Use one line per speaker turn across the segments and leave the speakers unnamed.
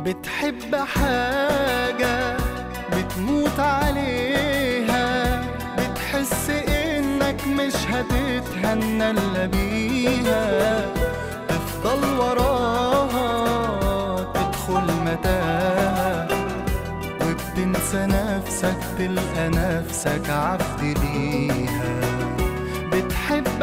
بتحب حاجة بتموت عليها بتحس انك مش هتتهنى الا بيها تفضل وراها تدخل متاهة وبتنسى نفسك تلقى نفسك عبد ليها بتحب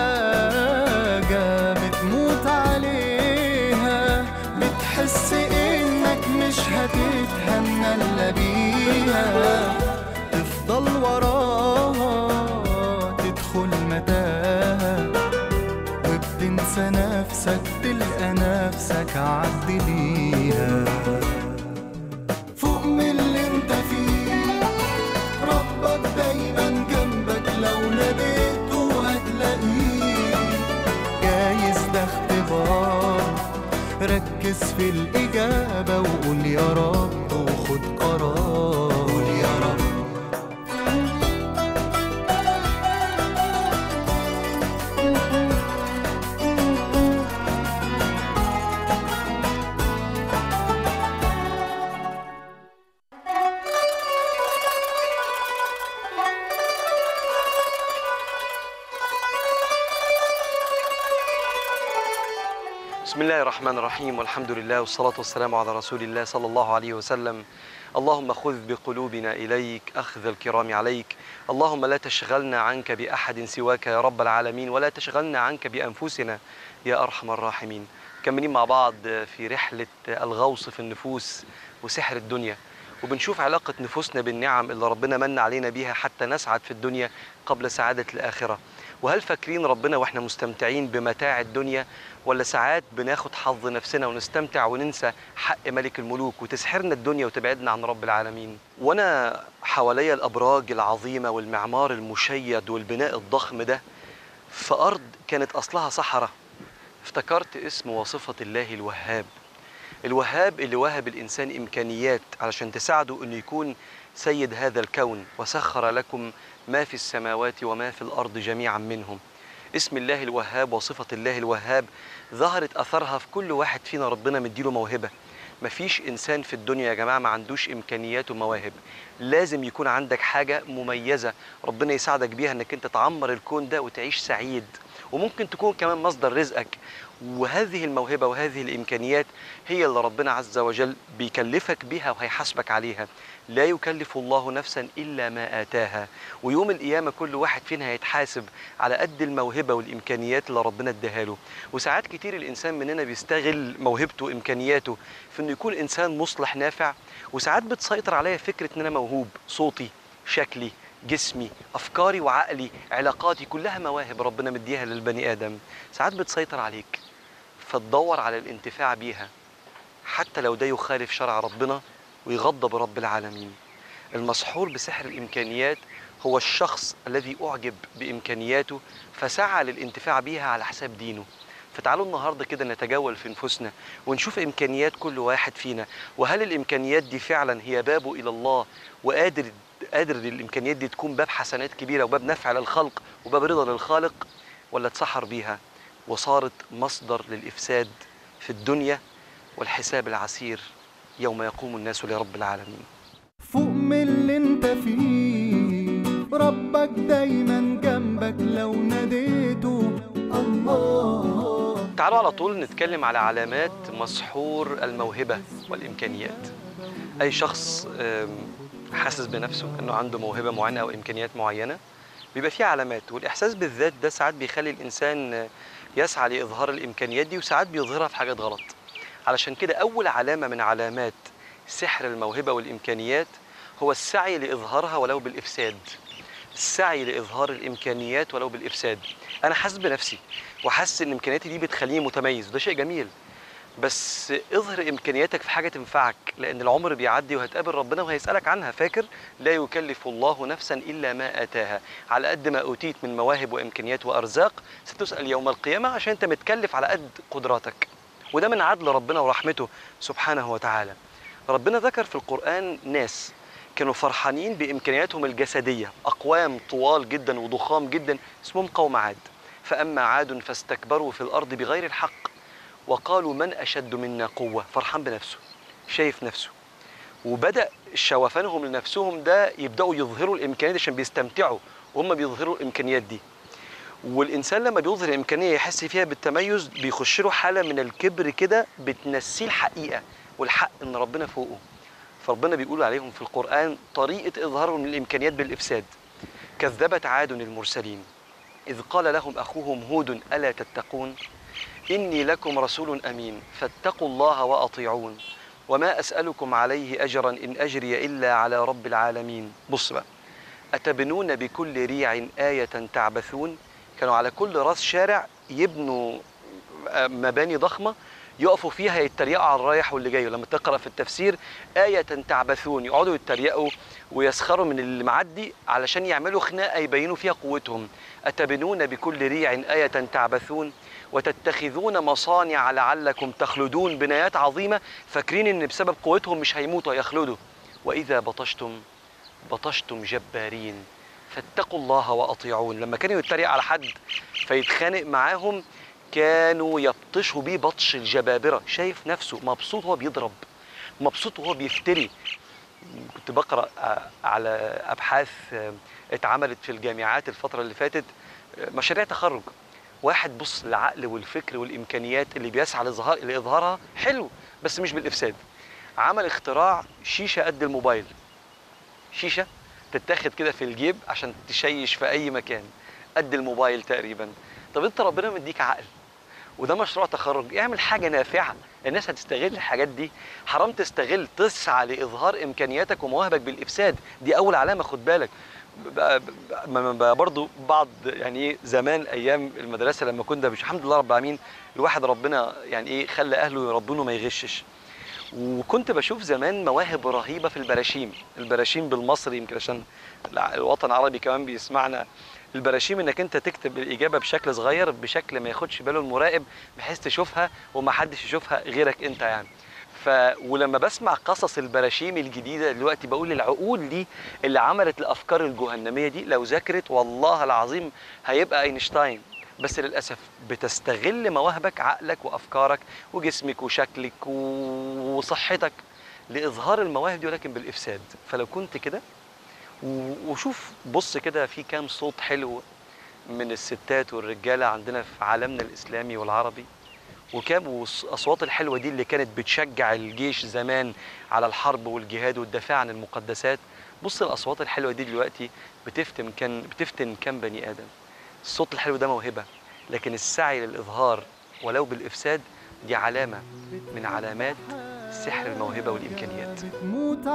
حاجة بتموت عليها بتحس انك مش هتتهنى الا بيها تفضل وراها تدخل متاهة وبتنسى نفسك تلقى نفسك عبد ليها فوق من اللي انت فيه ربك دايما جنبك لو ناديته هتلاقيه جايز ده اختبار ركز في الإجابة وقول يا رب وخد قرار قول يا رب
بسم الله الرحمن الرحيم والحمد لله والصلاة والسلام على رسول الله صلى الله عليه وسلم اللهم خذ بقلوبنا إليك أخذ الكرام عليك اللهم لا تشغلنا عنك بأحد سواك يا رب العالمين ولا تشغلنا عنك بأنفسنا يا أرحم الراحمين كملين مع بعض في رحلة الغوص في النفوس وسحر الدنيا وبنشوف علاقة نفوسنا بالنعم اللي ربنا من علينا بيها حتى نسعد في الدنيا قبل سعادة الآخرة وهل فاكرين ربنا واحنا مستمتعين بمتاع الدنيا ولا ساعات بناخد حظ نفسنا ونستمتع وننسى حق ملك الملوك وتسحرنا الدنيا وتبعدنا عن رب العالمين وانا حواليا الابراج العظيمه والمعمار المشيد والبناء الضخم ده في ارض كانت اصلها صحراء افتكرت اسم وصفه الله الوهاب الوهاب اللي وهب الانسان امكانيات علشان تساعده انه يكون سيد هذا الكون وسخر لكم ما في السماوات وما في الارض جميعا منهم اسم الله الوهاب وصفه الله الوهاب ظهرت اثرها في كل واحد فينا ربنا مديله موهبه مفيش انسان في الدنيا يا جماعه ما عندوش امكانيات ومواهب لازم يكون عندك حاجه مميزه ربنا يساعدك بيها انك انت تعمر الكون ده وتعيش سعيد وممكن تكون كمان مصدر رزقك وهذه الموهبه وهذه الامكانيات هي اللي ربنا عز وجل بيكلفك بيها وهيحاسبك عليها لا يكلف الله نفسا الا ما اتاها ويوم القيامه كل واحد فينا هيتحاسب على قد الموهبه والامكانيات اللي ربنا اداها له وساعات كتير الانسان مننا بيستغل موهبته وامكانياته في انه يكون انسان مصلح نافع وساعات بتسيطر عليا فكره ان انا موهوب صوتي شكلي جسمي افكاري وعقلي علاقاتي كلها مواهب ربنا مديها للبني ادم ساعات بتسيطر عليك فتدور على الانتفاع بيها حتى لو ده يخالف شرع ربنا ويغضب رب العالمين المسحور بسحر الامكانيات هو الشخص الذي اعجب بامكانياته فسعى للانتفاع بيها على حساب دينه فتعالوا النهارده كده نتجول في نفوسنا ونشوف امكانيات كل واحد فينا وهل الامكانيات دي فعلا هي بابه الى الله وقادر قادر الامكانيات دي تكون باب حسنات كبيره وباب نفع للخلق وباب رضا للخالق ولا اتسحر بيها وصارت مصدر للافساد في الدنيا والحساب العسير يوم يقوم الناس لرب العالمين
فوق من اللي انت فيه ربك دايما جنبك لو ناديته الله
تعالوا على طول نتكلم على علامات مسحور الموهبة والإمكانيات أي شخص آم، حاسس بنفسه أنه عنده موهبة معينة أو إمكانيات معينة بيبقى فيه علامات والإحساس بالذات ده ساعات بيخلي الإنسان آه، يسعى لإظهار الإمكانيات دي وساعات بيظهرها في حاجات غلط علشان كده أول علامة من علامات سحر الموهبة والإمكانيات هو السعي لإظهارها ولو بالإفساد السعي لإظهار الإمكانيات ولو بالإفساد أنا حاسس بنفسي وحاسس إن إمكانياتي دي بتخليني متميز وده شيء جميل بس اظهر إمكانياتك في حاجة تنفعك لأن العمر بيعدي وهتقابل ربنا وهيسألك عنها فاكر لا يكلف الله نفسا إلا ما آتاها على قد ما أوتيت من مواهب وإمكانيات وأرزاق ستسأل يوم القيامة عشان أنت متكلف على قد قدراتك وده من عدل ربنا ورحمته سبحانه وتعالى ربنا ذكر في القرآن ناس كانوا فرحانين بإمكانياتهم الجسدية أقوام طوال جدا وضخام جدا اسمهم قوم عاد فأما عاد فاستكبروا في الأرض بغير الحق وقالوا من أشد منا قوة فرحان بنفسه شايف نفسه وبدا شوفانهم لنفسهم ده يبداوا يظهروا الامكانيات عشان بيستمتعوا وهم بيظهروا الامكانيات دي والانسان لما بيظهر امكانيه يحس فيها بالتميز بيخش له حاله من الكبر كده بتنسيه الحقيقه والحق ان ربنا فوقه فربنا بيقول عليهم في القران طريقه اظهارهم للامكانيات بالافساد كذبت عاد المرسلين اذ قال لهم اخوهم هود الا تتقون اني لكم رسول امين فاتقوا الله واطيعون وما اسالكم عليه اجرا ان اجري الا على رب العالمين بص بقى أتبنون بكل ريع آية تعبثون كانوا على كل راس شارع يبنوا آه، مباني ضخمة يقفوا فيها يتريقوا على الرايح واللي جاي ولما تقرأ في التفسير آية تعبثون يقعدوا يتريقوا ويسخروا من اللي معدي علشان يعملوا خناقة يبينوا فيها قوتهم أتبنون بكل ريع آية تعبثون وتتخذون مصانع لعلكم تخلدون بنايات عظيمة فاكرين إن بسبب قوتهم مش هيموتوا يخلدوا وإذا بطشتم بطشتم جبارين فاتقوا الله واطيعون لما كانوا يتريق على حد فيتخانق معاهم كانوا يبطشوا بيه بطش الجبابره شايف نفسه مبسوط وهو بيضرب مبسوط وهو بيفتري كنت بقرا آه، على ابحاث آه، اتعملت في الجامعات الفتره اللي فاتت آه، مشاريع تخرج واحد بص العقل والفكر والامكانيات اللي بيسعى لإظهار لاظهارها حلو بس مش بالافساد عمل اختراع شيشه قد الموبايل شيشه تتاخد كده في الجيب عشان تشيش في اي مكان قد الموبايل تقريبا طب انت ربنا مديك عقل وده مشروع تخرج اعمل حاجه نافعه الناس هتستغل الحاجات دي حرام تستغل تسعى لاظهار امكانياتك ومواهبك بالافساد دي اول علامه خد بالك بقى بقى بقى برضو بعض يعني ايه زمان ايام المدرسه لما كنا مش الحمد لله رب العالمين الواحد ربنا يعني ايه خلى اهله يربونه ما يغشش وكنت بشوف زمان مواهب رهيبه في البراشيم البراشيم بالمصري يمكن عشان الع- الوطن العربي كمان بيسمعنا البراشيم انك انت تكتب الاجابه بشكل صغير بشكل ما ياخدش باله المراقب بحيث تشوفها وما حدش يشوفها غيرك انت يعني ف ولما بسمع قصص البراشيم الجديده دلوقتي بقول العقول دي اللي عملت الافكار الجهنميه دي لو ذاكرت والله العظيم هيبقى اينشتاين بس للاسف بتستغل مواهبك عقلك وافكارك وجسمك وشكلك و- وصحتك لاظهار المواهب دي ولكن بالافساد فلو كنت كده و- وشوف بص كده في كام صوت حلو من الستات والرجاله عندنا في عالمنا الاسلامي والعربي وكام والاصوات الحلوه دي اللي كانت بتشجع الجيش زمان على الحرب والجهاد والدفاع عن المقدسات بص الاصوات الحلوه دي دلوقتي بتفتن كان بتفتن كام بني ادم الصوت الحلو ده موهبه لكن السعي للاظهار ولو بالافساد دي علامه من علامات سحر الموهبه والامكانيات
بتموت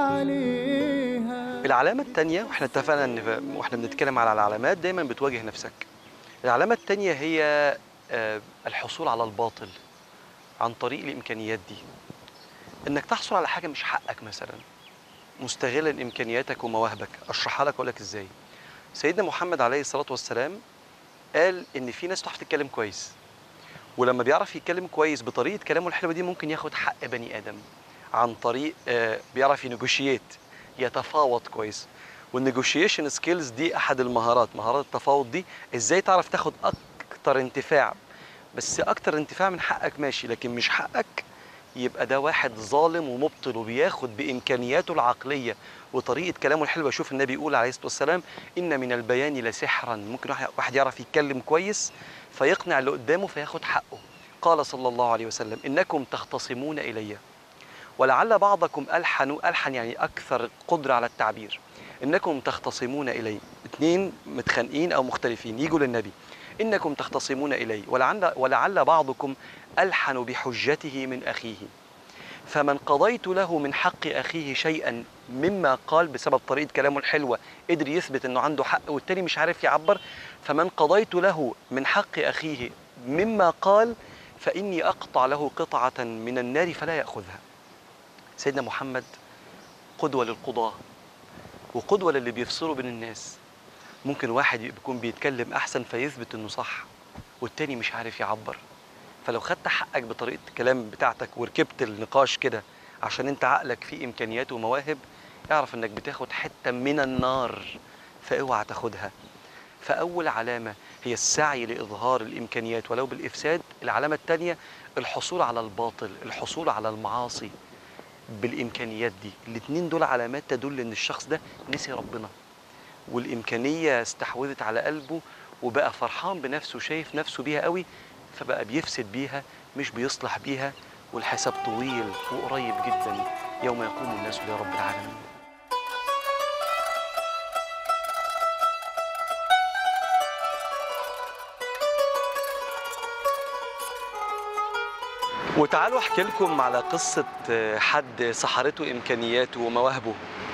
عليها
العلامة التانية واحنا اتفقنا ان واحنا بنتكلم على العلامات دايما بتواجه نفسك. العلامة التانية هي آه، الحصول على الباطل عن طريق الامكانيات دي. انك تحصل على حاجة مش حقك مثلا. مستغلا امكانياتك ومواهبك، اشرحها لك واقول لك ازاي. سيدنا محمد عليه الصلاة والسلام قال ان في ناس تعرف تتكلم كويس. ولما بيعرف يتكلم كويس بطريقة كلامه الحلوة دي ممكن ياخد حق بني آدم عن طريق آه، بيعرف ينجوشيت يتفاوض كويس والنيجوشيشن سكيلز دي احد المهارات مهارات التفاوض دي ازاي تعرف تاخد اكتر انتفاع بس اكتر انتفاع من حقك ماشي لكن مش حقك يبقى ده واحد ظالم ومبطل وبياخد بامكانياته العقليه وطريقه كلامه الحلوه شوف النبي يقول عليه الصلاه والسلام ان من البيان لسحرا ممكن واحد- واحد يعرف يتكلم كويس فيقنع اللي قدامه فياخد حقه قال صلى الله عليه وسلم انكم تختصمون الي ولعل بعضكم ألحن ألحن يعني أكثر قدرة على التعبير إنكم تختصمون إلي اثنين متخانقين أو مختلفين يجوا للنبي إنكم تختصمون إلي ولعل, ولعل بعضكم ألحن بحجته من أخيه فمن قضيت له من حق أخيه شيئا مما قال بسبب طريقة كلامه الحلوة قدر يثبت أنه عنده حق والتاني مش عارف يعبر فمن قضيت له من حق أخيه مما قال فإني أقطع له قطعة من النار فلا يأخذها سيدنا محمد قدوة للقضاة وقدوة للي بيفصلوا بين الناس ممكن واحد يكون بيتكلم أحسن فيثبت إنه صح والتاني مش عارف يعبر فلو خدت حقك بطريقة الكلام بتاعتك وركبت النقاش كده عشان انت عقلك فيه إمكانيات ومواهب اعرف إنك بتاخد حتة من النار فاوعى تاخدها فأول علامة هي السعي لإظهار الإمكانيات ولو بالإفساد العلامة الثانية الحصول على الباطل الحصول على المعاصي بالامكانيات دي الاتنين دول علامات تدل ان الشخص ده نسي ربنا والامكانيه استحوذت على قلبه وبقى فرحان بنفسه شايف نفسه بيها قوي فبقى بيفسد بيها مش بيصلح بيها والحساب طويل وقريب جدا يوم يقوم الناس لرب العالمين وتعالوا احكي لكم على قصة حد سحرته إمكانياته ومواهبه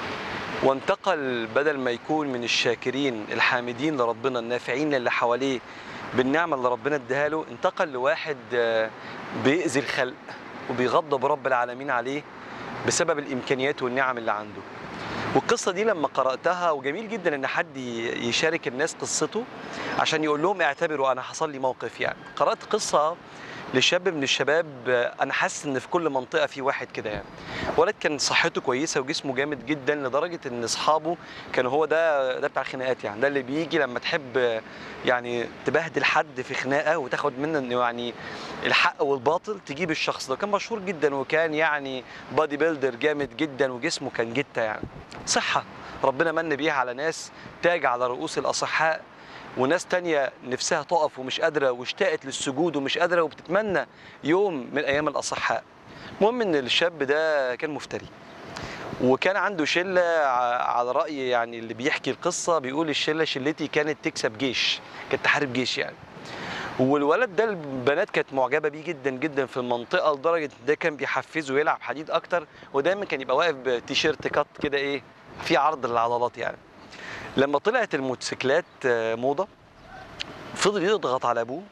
وانتقل بدل ما يكون من الشاكرين الحامدين لربنا النافعين اللي حواليه بالنعمة اللي ربنا اداها له انتقل لواحد آه، بيأذي الخلق وبيغضب رب العالمين عليه بسبب الإمكانيات والنعم اللي عنده والقصة دي لما قرأتها وجميل جدا إن حد ي- يشارك الناس قصته عشان يقول لهم اعتبروا أنا حصل لي موقف يعني قرأت قصة لشاب من الشباب آه، أنا حاسس إن في كل منطقة في واحد كده يعني ولد كان صحته كويسة وجسمه جامد جدا لدرجة إن أصحابه كانوا هو ده ده بتاع الخناقات يعني ده اللي بيجي لما تحب آه، يعني تبهدل حد في خناقة وتاخد منه إنه يعني الحق والباطل تجيب الشخص ده كان مشهور جدا وكان يعني بادي بيلدر جامد جدا وجسمه كان جتة يعني صحة ربنا من بيها على ناس تاج على رؤوس الأصحاء وناس تانية نفسها تقف ومش قادرة واشتاقت للسجود ومش قادرة وبتتمنى يوم من أيام الأصحاء المهم إن الشاب ده كان مفتري وكان عنده شلة ع- على رأي يعني اللي بيحكي القصة بيقول الشلة شلتي كانت تكسب جيش كانت تحارب جيش يعني والولد ده البنات كانت معجبه بيه جدا جدا في المنطقه لدرجه إن ده كان بيحفزه يلعب حديد اكتر ودايما كان يبقى واقف بتيشيرت كات كده ايه في عرض للعضلات يعني لما طلعت الموتوسيكلات آه، موضه فضل يضغط على ابوه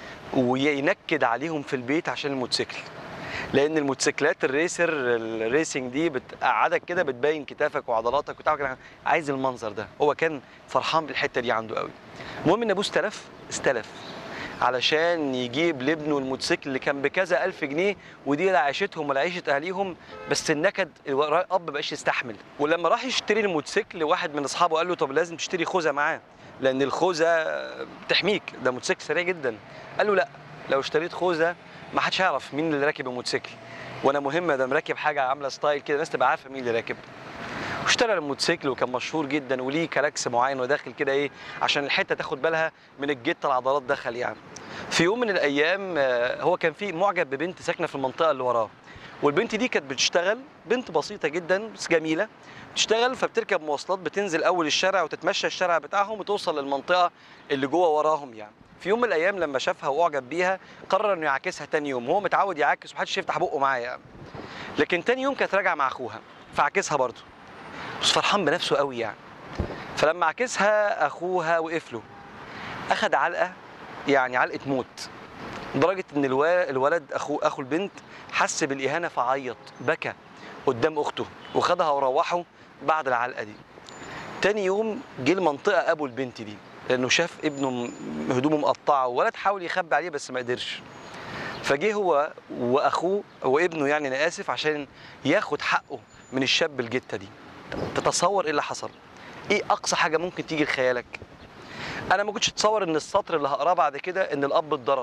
وينكد عليهم في البيت عشان الموتوسيكل لان الموتوسيكلات الريسر الريسنج دي بتقعدك كده بتبين كتافك وعضلاتك وبتاع كده. عايز المنظر ده هو كان فرحان بالحته دي عنده قوي المهم ان ابوه استلف استلف علشان يجيب لابنه الموتوسيكل اللي كان بكذا ألف جنيه ودي لا عيشتهم ولا عيشة أهليهم بس النكد الأب بقاش يستحمل ولما راح يشتري الموتوسيكل واحد من أصحابه قال له طب لازم تشتري خوذة معاه لأن الخوذة بتحميك ده موتوسيكل سريع جدا قال له لا لو اشتريت خوذة ما حدش هيعرف مين اللي راكب الموتوسيكل وانا مهم ده راكب حاجه عامله ستايل كده الناس تبقى عارفه مين اللي راكب واشترى الموتوسيكل وكان مشهور جدا وليه كلاكس معين وداخل كده ايه عشان الحته تاخد بالها من الجته العضلات دخل يعني في يوم من الايام آه، هو كان في معجب ببنت ساكنه في المنطقه اللي وراه والبنت دي كانت بتشتغل بنت بسيطه جدا بس جميله بتشتغل فبتركب مواصلات بتنزل اول الشارع وتتمشى الشارع بتاعهم وتوصل للمنطقه اللي جوه وراهم يعني في يوم من الايام لما شافها واعجب بيها قرر انه يعاكسها تاني يوم هو متعود يعاكس ومحدش يفتح بقه معاه يعني لكن تاني يوم كانت راجعه مع اخوها فعاكسها برضه بس فرحان بنفسه قوي يعني فلما عكسها اخوها وقف له اخد علقه يعني علقه موت لدرجه ان الوا- الولد اخو اخو البنت حس بالاهانه فعيط بكى قدام اخته وخدها وروحه بعد العلقه دي تاني يوم جه المنطقه ابو البنت دي لانه شاف ابنه م- هدومه مقطعه والولد حاول يخبي عليه بس ما قدرش فجه هو واخوه وابنه يعني انا اسف عشان ياخد حقه من الشاب الجته دي تتصور ايه اللي حصل ايه اقصى حاجه ممكن تيجي لخيالك انا ما كنتش اتصور ان السطر اللي هقراه بعد كده ان الاب اتضرب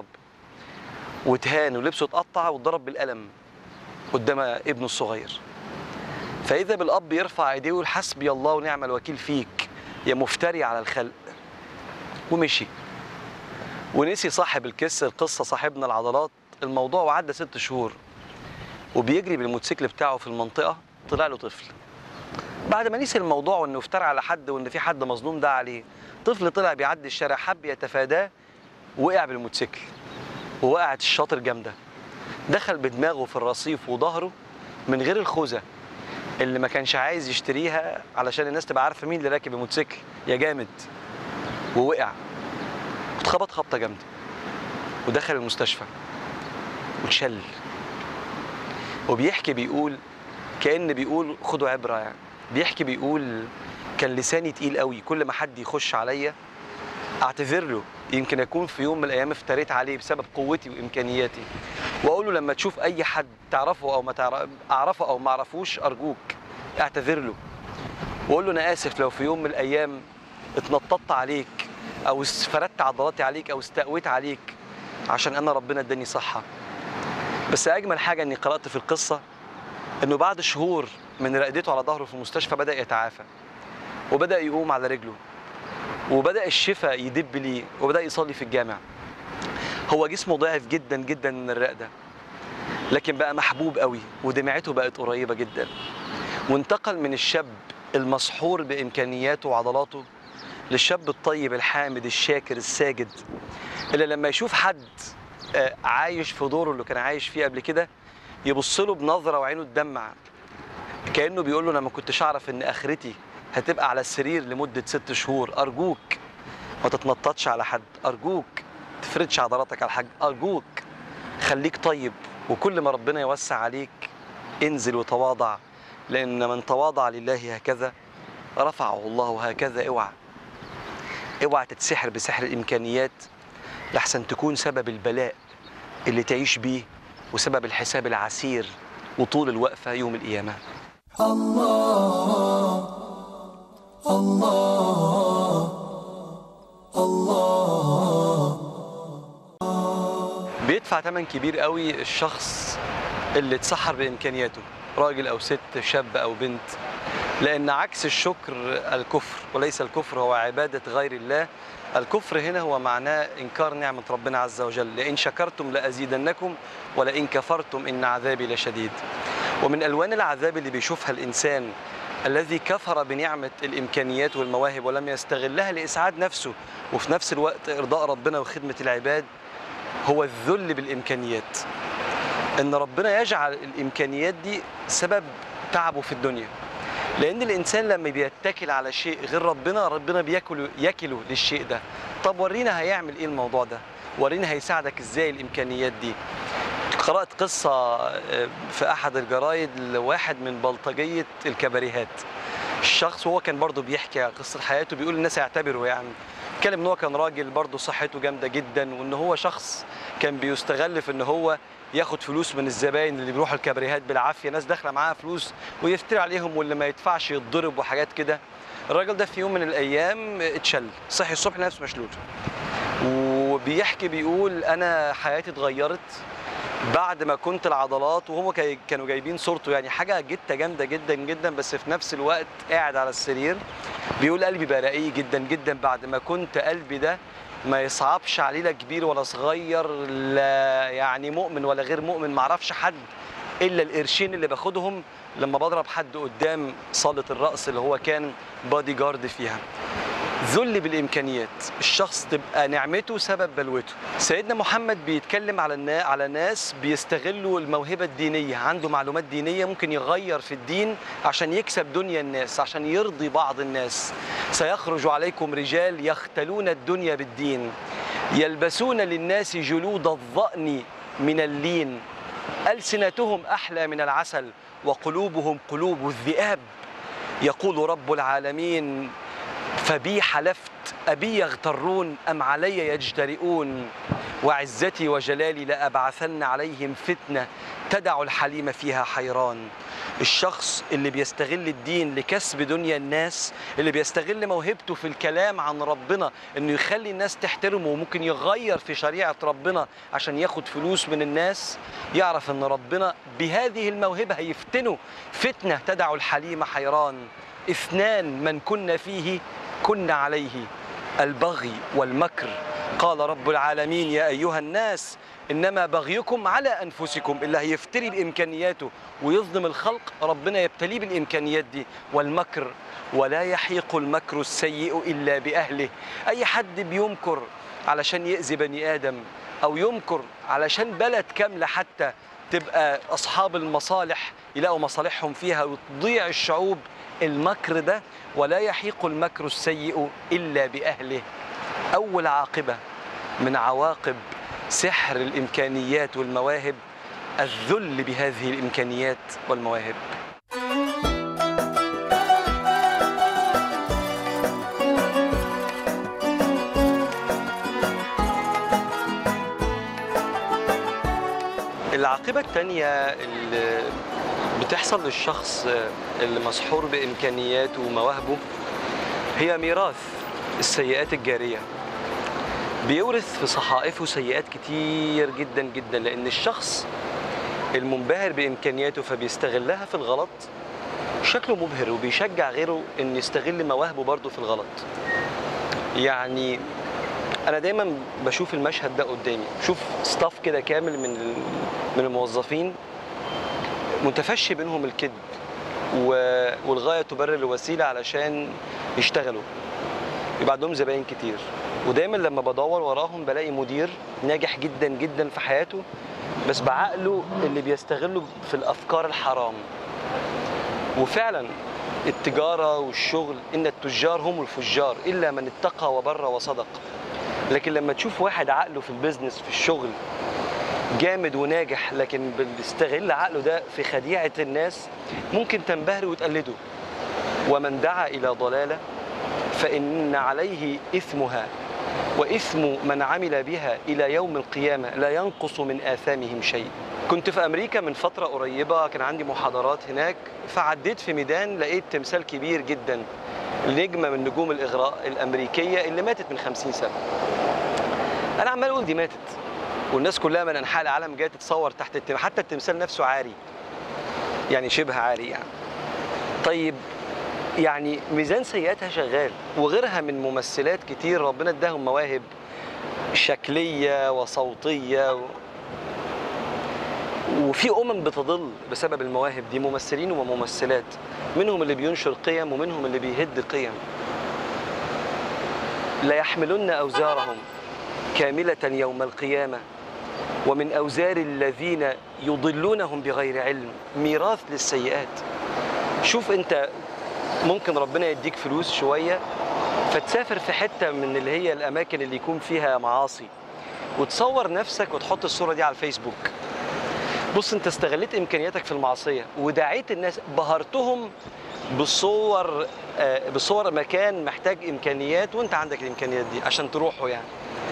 واتهان ولبسه اتقطع واتضرب بالقلم قدام ابنه الصغير فاذا بالاب يرفع ايديه ويقول حسبي الله ونعم الوكيل فيك يا مفتري على الخلق ومشي ونسي صاحب الكس القصه صاحبنا العضلات الموضوع وعدى ست شهور وبيجري بالموتوسيكل بتاعه في المنطقه طلع له طفل بعد ما نسي الموضوع وانه افترى على حد وان في حد مظلوم ده عليه طفل طلع بيعدي الشارع حب يتفاداه وقع بالموتوسيكل ووقعت الشاطر جامده دخل بدماغه في الرصيف وظهره من غير الخوذه اللي ما كانش عايز يشتريها علشان الناس تبقى عارفه مين اللي راكب الموتوسيكل يا جامد ووقع واتخبط خبطه جامده ودخل المستشفى واتشل وبيحكي بيقول كأن بيقول خدوا عبرة يعني بيحكي بيقول كان لساني تقيل قوي كل ما حد يخش عليا اعتذر له يمكن اكون في يوم من الايام افتريت عليه بسبب قوتي وامكانياتي واقول له لما تشوف اي حد تعرفه او ما تعرف اعرفه او ما اعرفوش ارجوك اعتذر له واقول له انا اسف لو في يوم من الايام اتنططت عليك او فردت عضلاتي عليك او استقويت عليك عشان انا ربنا اداني صحه بس اجمل حاجه اني قرات في القصه انه بعد شهور من رقدته على ظهره في المستشفى بدا يتعافى وبدا يقوم على رجله وبدا الشفاء يدب ليه وبدا يصلي في الجامع هو جسمه ضعف جدا جدا من الرقده لكن بقى محبوب قوي ودمعته بقت قريبه جدا وانتقل من الشاب المسحور بامكانياته وعضلاته للشاب الطيب الحامد الشاكر الساجد اللي لما يشوف حد آه، عايش في دوره اللي كان عايش فيه قبل كده يبص له بنظره وعينه تدمع كانه بيقول له انا ما كنتش اعرف ان اخرتي هتبقى على السرير لمده ست شهور ارجوك ما تتنططش على حد ارجوك تفردش عضلاتك على حاجه ارجوك خليك طيب وكل ما ربنا يوسع عليك انزل وتواضع لان من تواضع لله هكذا رفعه الله هكذا اوعى اوعى تتسحر بسحر الامكانيات لحسن تكون سبب البلاء اللي تعيش بيه وسبب الحساب العسير وطول الوقفه يوم القيامه بيدفع ثمن كبير قوي الشخص اللي اتسحر بامكانياته راجل او ست شاب او بنت لان عكس الشكر الكفر وليس الكفر هو عباده غير الله الكفر هنا هو معناه انكار نعمه ربنا عز وجل لئن شكرتم لازيدنكم ولئن كفرتم ان عذابي لشديد ومن الوان العذاب اللي بيشوفها الانسان الذي كفر بنعمه الامكانيات والمواهب ولم يستغلها لاسعاد نفسه وفي نفس الوقت ارضاء ربنا وخدمه العباد هو الذل بالامكانيات ان ربنا يجعل الامكانيات دي سبب تعبه في الدنيا لان الانسان لما بيتكل على شيء غير ربنا ربنا بياكله يكله للشيء ده طب ورينا هيعمل ايه الموضوع ده ورينا هيساعدك ازاي الامكانيات دي قرات قصه آه، في احد الجرايد لواحد من بلطجيه الكباريهات الشخص وهو كان برضه بيحكي عن قصه حياته بيقول الناس يعتبروا يعني اتكلم ان هو كان راجل برضه صحته جامده جدا وان هو شخص كان بيستغل في ان هو ياخد فلوس من الزباين اللي بيروحوا الكباريهات بالعافيه ناس داخله معاها فلوس ويفتري عليهم واللي ما يدفعش يتضرب وحاجات كده الراجل ده في يوم من الايام اتشل صحي الصبح نفسه مشلول وبيحكي بيقول انا حياتي اتغيرت بعد ما كنت العضلات وهم كي- كانوا جايبين صورته يعني حاجه جته جامده جدا جدا بس في نفس الوقت قاعد على السرير بيقول قلبي بقى رقيق جدا جدا بعد ما كنت قلبي ده ما يصعبش عليه لا كبير ولا صغير لا يعني مؤمن ولا غير مؤمن ما اعرفش حد الا القرشين اللي باخدهم لما بضرب حد قدام صاله الرقص اللي هو كان بادي جارد فيها ذل بالامكانيات الشخص تبقى نعمته سبب بلوته سيدنا محمد بيتكلم على النا... على ناس بيستغلوا الموهبه الدينيه عنده معلومات دينيه ممكن يغير في الدين عشان يكسب دنيا الناس عشان يرضي بعض الناس سيخرج عليكم رجال يختلون الدنيا بالدين يلبسون للناس جلود الضأن من اللين ألسنتهم أحلى من العسل وقلوبهم قلوب الذئاب يقول رب العالمين فبي حلفت أبي يغترون أم علي يجترئون وعزتي وجلالي لأبعثن عليهم فتنة تدع الحليم فيها حيران الشخص اللي بيستغل الدين لكسب دنيا الناس اللي بيستغل موهبته في الكلام عن ربنا انه يخلي الناس تحترمه وممكن يغير في شريعة ربنا عشان ياخد فلوس من الناس يعرف ان ربنا بهذه الموهبة هيفتنه فتنة تدع الحليم حيران اثنان من كن فيه كن عليه البغي والمكر قال رب العالمين يا ايها الناس انما بغيكم على انفسكم اللي هيفتري بامكانياته ويظلم الخلق ربنا يبتليه بالامكانيات دي والمكر ولا يحيق المكر السيء الا باهله اي حد بيمكر علشان يأذي بني ادم او يمكر علشان بلد كامله حتى تبقى اصحاب المصالح يلاقوا مصالحهم فيها وتضيع الشعوب المكر ده ولا يحيق المكر السيء الا باهله اول عاقبه من عواقب سحر الامكانيات والمواهب الذل بهذه الامكانيات والمواهب العاقبة الثانية اللي بتحصل للشخص اللي مسحور بإمكانياته ومواهبه هي ميراث السيئات الجارية بيورث في صحائفه سيئات كتير جدا جدا لأن الشخص المنبهر بامكانياته فبيستغلها في الغلط شكله مبهر وبيشجع غيره ان يستغل مواهبه برضه في الغلط يعني انا دايما بشوف المشهد ده قدامي شوف ستاف كده كامل من ال- من الموظفين متفشي بينهم الكذب و- والغايه تبرر الوسيله علشان يشتغلوا يبقى عندهم زباين كتير ودايما لما بدور وراهم بلاقي مدير ناجح جدا جدا في حياته بس بعقله اللي بيستغله في الافكار الحرام وفعلا التجاره والشغل ان التجار هم الفجار الا من اتقى وبر وصدق لكن لما تشوف واحد عقله في البيزنس في الشغل جامد وناجح لكن بيستغل عقله ده في خديعه الناس ممكن تنبهر وتقلده ومن دعا الى ضلاله فإن عليه إثمها وإثم من عمل بها إلى يوم القيامة لا ينقص من آثامهم شيء كنت في أمريكا من فترة قريبة كان عندي محاضرات هناك فعديت في ميدان لقيت تمثال كبير جدا نجمة من نجوم الإغراء الأمريكية اللي ماتت من خمسين سنة أنا عمال أقول دي ماتت والناس كلها من أنحاء العالم جاية تتصور تحت التمثال حتى التمثال نفسه عاري يعني شبه عاري يعني طيب يعني ميزان سيئاتها شغال وغيرها من ممثلات كتير ربنا اداهم مواهب شكليه وصوتيه و... وفي امم بتضل بسبب المواهب دي ممثلين وممثلات منهم اللي بينشر قيم ومنهم اللي بيهد قيم لا يحملن اوزارهم كامله يوم القيامه ومن اوزار الذين يضلونهم بغير علم ميراث للسيئات شوف انت ممكن ربنا يديك فلوس شويه فتسافر في حته من اللي هي الاماكن اللي يكون فيها معاصي وتصور نفسك وتحط الصوره دي على الفيسبوك بص انت استغليت امكانياتك في المعصيه ودعيت الناس بهرتهم بصور آه، بصور مكان محتاج امكانيات وانت عندك الامكانيات دي عشان تروحوا يعني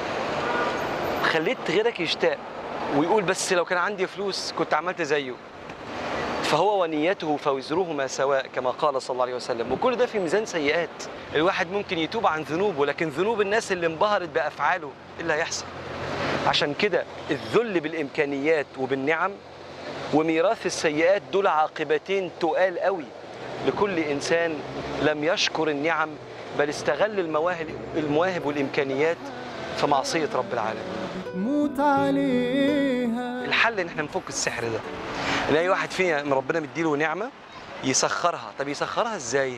خليت غيرك يشتاق ويقول بس لو كان عندي فلوس كنت عملت زيه فهو ونيته فوزرهما سواء كما قال صلى الله عليه وسلم وكل ده في ميزان سيئات الواحد ممكن يتوب عن ذنوبه لكن ذنوب الناس اللي انبهرت بافعاله ايه اللي هيحصل عشان كده الذل بالامكانيات وبالنعم وميراث السيئات دول عاقبتين تقال قوي لكل انسان لم يشكر النعم بل استغل المواهب المواهب والامكانيات في معصيه رب العالمين
موت عليها
الحل ان احنا نفك السحر ده نلاقي واحد فينا من ربنا مديله نعمه يسخرها طب يسخرها ازاي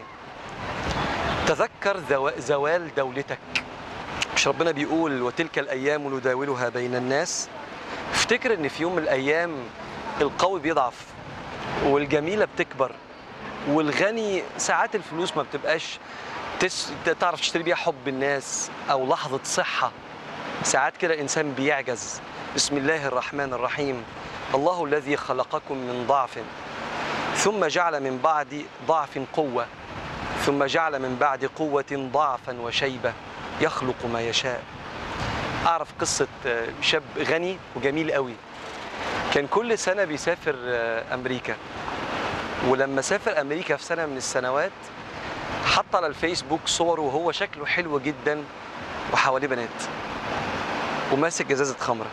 تذكر ذو- زوال دولتك مش ربنا بيقول وتلك الايام نداولها بين الناس افتكر ان في يوم من الايام القوي بيضعف والجميله بتكبر والغني ساعات الفلوس ما بتبقاش تس... تعرف تشتري بيها حب الناس او لحظه صحه ساعات كده الانسان بيعجز بسم الله الرحمن الرحيم الله الذي خلقكم من ضعف ثم جعل من بعد ضعف قوه ثم جعل من بعد قوه ضعفا وشيبه يخلق ما يشاء اعرف قصه آه، شاب غني وجميل قوي كان كل سنه بيسافر آه، امريكا ولما سافر امريكا في سنه من السنوات حط على الفيسبوك صوره وهو شكله حلو جدا وحواليه بنات وماسك جزازه خمره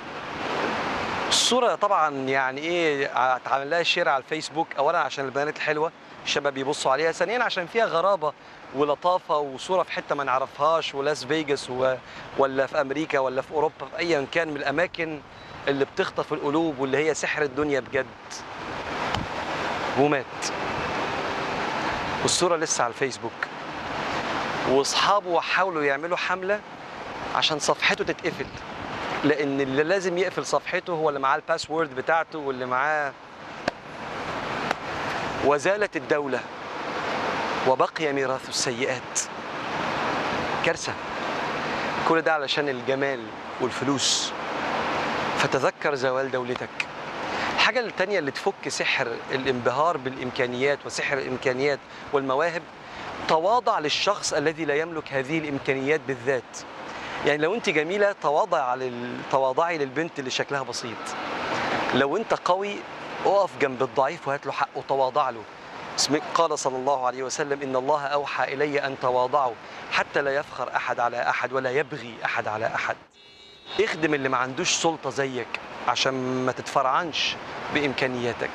الصوره طبعا يعني ايه اتعمل لها شير على الفيسبوك اولا عشان البنات الحلوه الشباب بيبصوا عليها ثانيا عشان فيها غرابه ولطافه وصوره في حته ما نعرفهاش ولاس فيجاس و... ولا في امريكا ولا في اوروبا في ايا كان من الاماكن اللي بتخطف القلوب واللي هي سحر الدنيا بجد ومات والصوره لسه على الفيسبوك واصحابه حاولوا يعملوا حمله عشان صفحته تتقفل لان اللي لازم يقفل صفحته هو اللي معاه الباسورد بتاعته واللي معاه وزالت الدوله وبقي ميراث السيئات كارثه كل ده علشان الجمال والفلوس فتذكر زوال دولتك الحاجة التانية اللي تفك سحر الانبهار بالإمكانيات وسحر الإمكانيات والمواهب تواضع للشخص الذي لا يملك هذه الإمكانيات بالذات يعني لو أنت جميلة تواضع لل... تواضعي للبنت اللي شكلها بسيط لو أنت قوي اقف جنب الضعيف وهات له حقه تواضع له اسم- قال صلى الله عليه وسلم إن الله أوحى إلي أن تواضعوا حتى لا يفخر أحد على أحد ولا يبغي أحد على أحد اخدم اللي ما عندوش سلطة زيك عشان ما تتفرعنش بإمكانياتك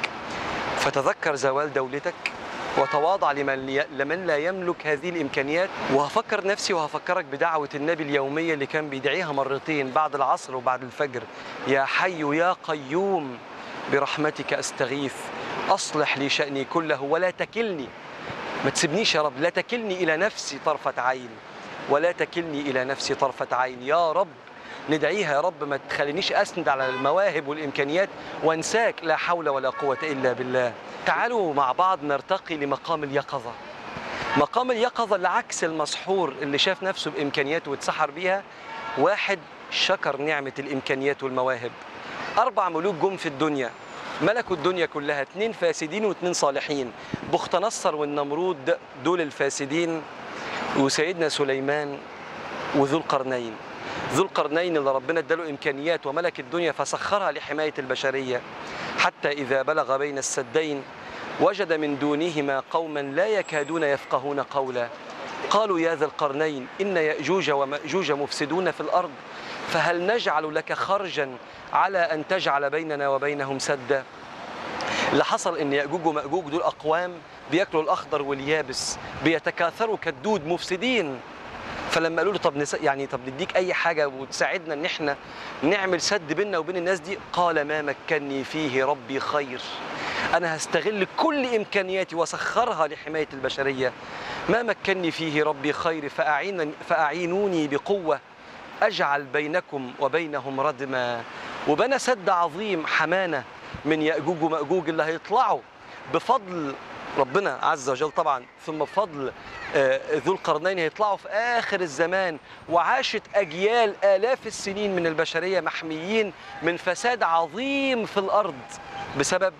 فتذكر زوال دولتك وتواضع لمن, ي... لمن لا يملك هذه الإمكانيات وهفكر نفسي وهفكرك بدعوة النبي اليومية اللي كان بيدعيها مرتين بعد العصر وبعد الفجر يا حي يا قيوم برحمتك أستغيث أصلح لي شأني كله ولا تكلني ما تسيبنيش يا رب لا تكلني إلى نفسي طرفة عين ولا تكلني إلى نفسي طرفة عين يا رب ندعيها يا رب ما تخلينيش أسند على المواهب والإمكانيات وانساك لا حول ولا قوة إلا بالله تعالوا مع بعض نرتقي لمقام اليقظة مقام اليقظة اللي عكس المسحور اللي شاف نفسه بإمكانياته واتسحر بيها واحد شكر نعمة الإمكانيات والمواهب أربع ملوك جم في الدنيا ملكوا الدنيا كلها اتنين فاسدين واتنين صالحين بخت نصر والنمرود دول الفاسدين وسيدنا سليمان وذو القرنين ذو القرنين اللي ربنا اداله امكانيات وملك الدنيا فسخرها لحمايه البشريه حتى اذا بلغ بين السدين وجد من دونهما قوما لا يكادون يفقهون قولا قالوا يا ذا القرنين ان ياجوج وماجوج مفسدون في الارض فهل نجعل لك خرجا على ان تجعل بيننا وبينهم سدا اللي حصل ان ياجوج وماجوج دول اقوام بياكلوا الاخضر واليابس بيتكاثروا كالدود مفسدين فلما قالوا له طب نس... يعني طب نديك اي حاجه وتساعدنا ان احنا نعمل سد بيننا وبين الناس دي قال ما مكني فيه ربي خير انا هستغل كل امكانياتي واسخرها لحمايه البشريه ما مكني فيه ربي خير فأعين فاعينوني بقوه اجعل بينكم وبينهم ردما وبنى سد عظيم حمانه من ياجوج وماجوج اللي هيطلعوا بفضل ربنا عز وجل طبعا ثم بفضل آه، ذو القرنين هيطلعوا في آخر الزمان وعاشت أجيال آلاف السنين من البشرية محميين من فساد عظيم في الأرض بسبب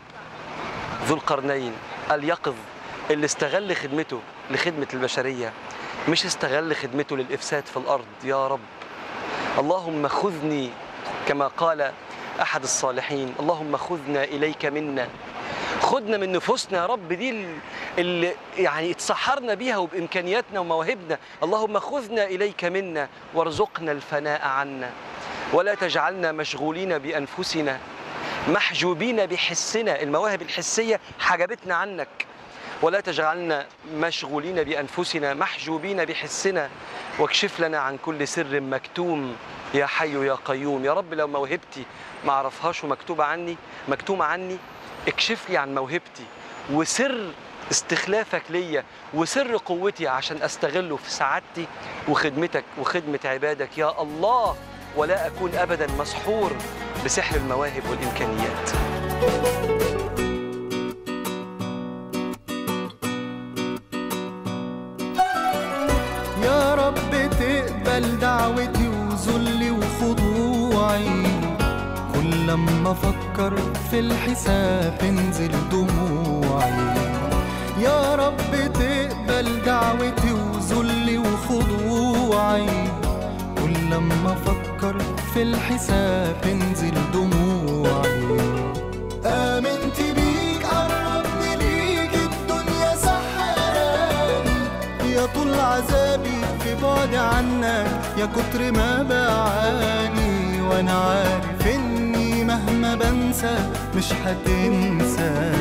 ذو القرنين اليقظ اللي استغل خدمته لخدمة البشرية مش استغل خدمته للإفساد في الأرض يا رب اللهم خذني كما قال أحد الصالحين اللهم خذنا إليك منا خدنا من نفوسنا يا رب دي اللي يعني اتسحرنا بيها وبامكانياتنا ومواهبنا اللهم خذنا اليك منا وارزقنا الفناء عنا ولا تجعلنا مشغولين بانفسنا محجوبين بحسنا المواهب الحسيه حجبتنا عنك ولا تجعلنا مشغولين بانفسنا محجوبين بحسنا واكشف لنا عن كل سر مكتوم يا حي يا قيوم يا رب لو موهبتي ما اعرفهاش ومكتوبه عني مكتومه عني اكشف لي عن موهبتي وسر استخلافك ليا وسر قوتي عشان استغله في سعادتي وخدمتك وخدمة عبادك يا الله ولا أكون أبدا مسحور بسحر المواهب والإمكانيات
يا رب تقبل دعوتي وذلي وخضوعي كل لما افكر في الحساب تنزل دموعي يا رب تقبل دعوتي وذلي وخضوعي كل لما افكر في الحساب تنزل دموعي آمنت بيك قربني ليك الدنيا سحراني يا طول عذابي في بعد عنك يا كتر ما بعاني وانا عارف اني مهما بنسى مش هتنساني